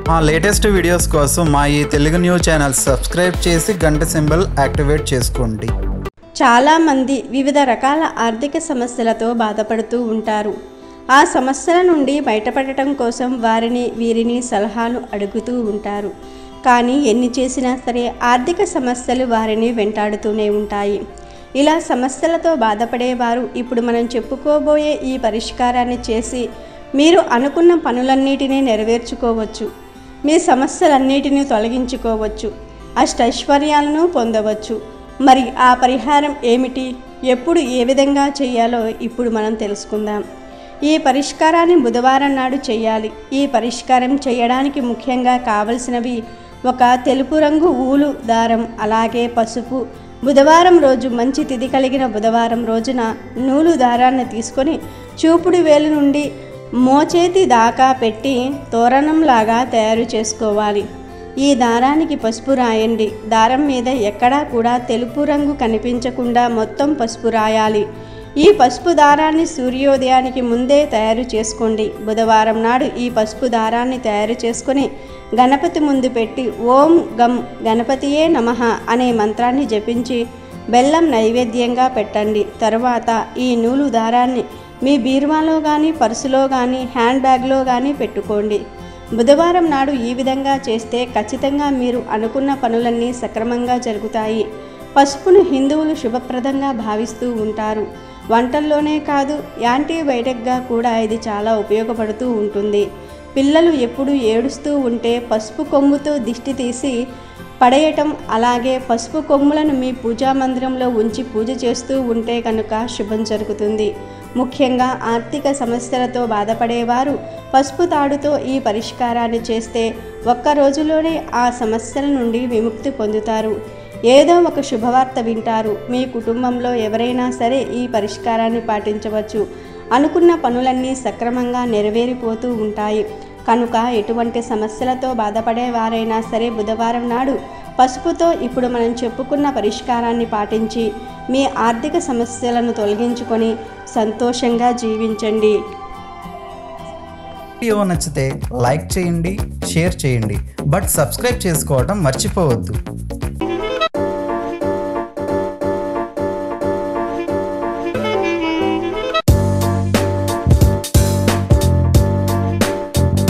మా latest videos కోసం మా ఈ తెలుగు న్యూస్ ఛానల్ సబ్స్క్రైబ్ చేసి గంట సింబల్ యాక్టివేట్ చేసుకోండి చాలామంది వివిధ రకాల ఆర్థిక సమస్యలతో బాధపడుతూ ఉంటారు ఆ సమస్యల నుండి బయటపడటం కోసం వారిని వీరిని సలహాలు అడుగుతూ ఉంటారు కానీ ఎన్ని చేసినా సరే ఆర్థిక సమస్యలు వారిని వెంటాడుతూనే ఉంటాయి ఇలా సమస్యలతో బాధపడేవారు ఇప్పుడు మనం చెప్పుకోబోయే ఈ పరిష్కారాన్ని చేసి మీరు అనుకున్న పనులన్నిటినీ నెరవేర్చుకోవచ్చు మీ సమస్యలన్నిటినీ తొలగించుకోవచ్చు అష్టైశ్వర్యాలను పొందవచ్చు మరి ఆ పరిహారం ఏమిటి ఎప్పుడు ఏ విధంగా చేయాలో ఇప్పుడు మనం తెలుసుకుందాం ఈ పరిష్కారాన్ని బుధవారం నాడు చేయాలి ఈ పరిష్కారం చేయడానికి ముఖ్యంగా కావలసినవి ఒక తెలుపు రంగు ఊలు దారం అలాగే పసుపు బుధవారం రోజు మంచి తిథి కలిగిన బుధవారం రోజున నూలు దారాన్ని తీసుకొని చూపుడు వేలు నుండి మోచేతి దాకా పెట్టి తోరణంలాగా తయారు చేసుకోవాలి ఈ దారానికి పసుపు రాయండి దారం మీద ఎక్కడా కూడా తెలుపు రంగు కనిపించకుండా మొత్తం పసుపు రాయాలి ఈ పసుపు దారాన్ని సూర్యోదయానికి ముందే తయారు చేసుకోండి బుధవారం నాడు ఈ పసుపు దారాన్ని తయారు చేసుకొని గణపతి ముందు పెట్టి ఓం గం గణపతియే నమః అనే మంత్రాన్ని జపించి బెల్లం నైవేద్యంగా పెట్టండి తరువాత ఈ నూలు దారాన్ని మీ బీరువాలో కానీ పర్సులో కానీ హ్యాండ్ బ్యాగ్లో కానీ పెట్టుకోండి బుధవారం నాడు ఈ విధంగా చేస్తే ఖచ్చితంగా మీరు అనుకున్న పనులన్నీ సక్రమంగా జరుగుతాయి పసుపును హిందువులు శుభప్రదంగా భావిస్తూ ఉంటారు వంటల్లోనే కాదు యాంటీబయాటిక్గా కూడా ఇది చాలా ఉపయోగపడుతూ ఉంటుంది పిల్లలు ఎప్పుడు ఏడుస్తూ ఉంటే పసుపు కొమ్ముతో దిష్టి తీసి పడేయటం అలాగే పసుపు కొమ్ములను మీ పూజా మందిరంలో ఉంచి పూజ చేస్తూ ఉంటే కనుక శుభం జరుగుతుంది ముఖ్యంగా ఆర్థిక సమస్యలతో బాధపడేవారు పసుపు తాడుతో ఈ పరిష్కారాన్ని చేస్తే ఒక్క రోజులోనే ఆ సమస్యల నుండి విముక్తి పొందుతారు ఏదో ఒక శుభవార్త వింటారు మీ కుటుంబంలో ఎవరైనా సరే ఈ పరిష్కారాన్ని పాటించవచ్చు అనుకున్న పనులన్నీ సక్రమంగా నెరవేరిపోతూ ఉంటాయి కనుక ఎటువంటి సమస్యలతో బాధపడే వారైనా సరే బుధవారం నాడు పసుపుతో ఇప్పుడు మనం చెప్పుకున్న పరిష్కారాన్ని పాటించి మీ ఆర్థిక సమస్యలను తొలగించుకొని సంతోషంగా జీవించండి వీడియో నచ్చితే లైక్ చేయండి షేర్ చేయండి బట్ సబ్స్క్రైబ్ చేసుకోవడం మర్చిపోవద్దు